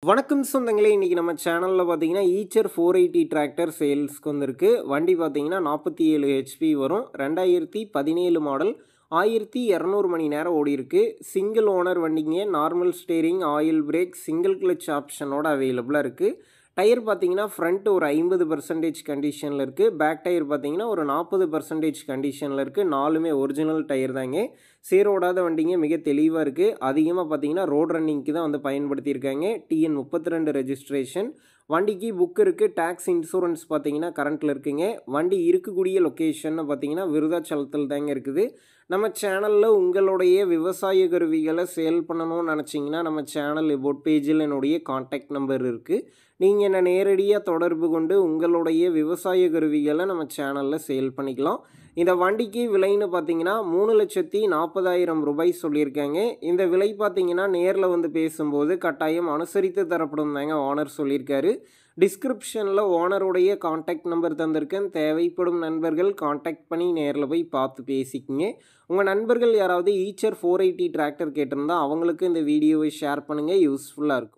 வணக்கம் சொந்தங்களே இன்றைக்கி நம்ம சேனலில் பார்த்தீங்கன்னா ஈச்சர் ஃபோர் எயிட்டி டிராக்டர் சேல்ஸ்க்கு வந்திருக்கு வண்டி பார்த்தீங்கன்னா நாற்பத்தி ஏழு ஹெச்பி வரும் ரெண்டாயிரத்தி பதினேழு மாடல் ஆயிரத்தி இரநூறு மணி நேரம் ஓடி இருக்கு சிங்கிள் ஓனர் வண்டிங்க normal steering oil brake single clutch ஆப்ஷனோட அவைலபிளாக இருக்குது டயர் பார்த்தீங்கன்னா ஃப்ரண்ட் ஒரு ஐம்பது பர்சன்டேஜ் கண்டிஷனில் இருக்குது பேக் டயர் பார்த்தீங்கன்னா ஒரு நாற்பது பர்சன்டேஜ் கண்டிஷனில் இருக்குது நாலுமே ஒரிஜினல் டயர் தாங்க சேரோடாத வண்டிங்க மிக தெளிவாக இருக்குது அதிகமாக பார்த்தீங்கன்னா ரோட் ரன்னிங்க்கு தான் வந்து பயன்படுத்தியிருக்காங்க டிஎன் முப்பத்தி ரெண்டு ரெஜிஸ்ட்ரேஷன் வண்டிக்கு புக் இருக்குது டேக்ஸ் இன்சூரன்ஸ் பார்த்தீங்கன்னா கரண்ட்டில் இருக்குங்க வண்டி இருக்கக்கூடிய லொக்கேஷன் பார்த்தீங்கன்னா விருதாச்சலத்தில் தாங்க இருக்குது நம்ம சேனலில் உங்களுடைய விவசாய கருவிகளை சேல் பண்ணணும்னு நினச்சிங்கன்னா நம்ம சேனல் எபோட் பேஜில் என்னுடைய காண்டாக்ட் நம்பர் இருக்குது நீங்கள் என்னை நேரடியாக தொடர்பு கொண்டு உங்களுடைய விவசாய கருவிகளை நம்ம சேனலில் சேல் பண்ணிக்கலாம் இந்த வண்டிக்கு விலைன்னு பார்த்தீங்கன்னா மூணு லட்சத்தி நாற்பதாயிரம் ரூபாய் சொல்லியிருக்காங்க இந்த விலை பார்த்தீங்கன்னா நேரில் வந்து பேசும்போது கட்டாயம் அனுசரித்து தரப்படும் தாங்க ஓனர் சொல்லியிருக்காரு டிஸ்கிரிப்ஷனில் ஓனருடைய காண்டாக்ட் நம்பர் தந்திருக்கேன் தேவைப்படும் நண்பர்கள் காண்டாக்ட் பண்ணி நேரில் போய் பார்த்து பேசிக்கிங்க உங்கள் நண்பர்கள் யாராவது ஈச்சர் ஃபோர் எயிட்டி டிராக்டர் கேட்டிருந்தா அவங்களுக்கு இந்த வீடியோவை ஷேர் பண்ணுங்கள் யூஸ்ஃபுல்லாக இருக்கும்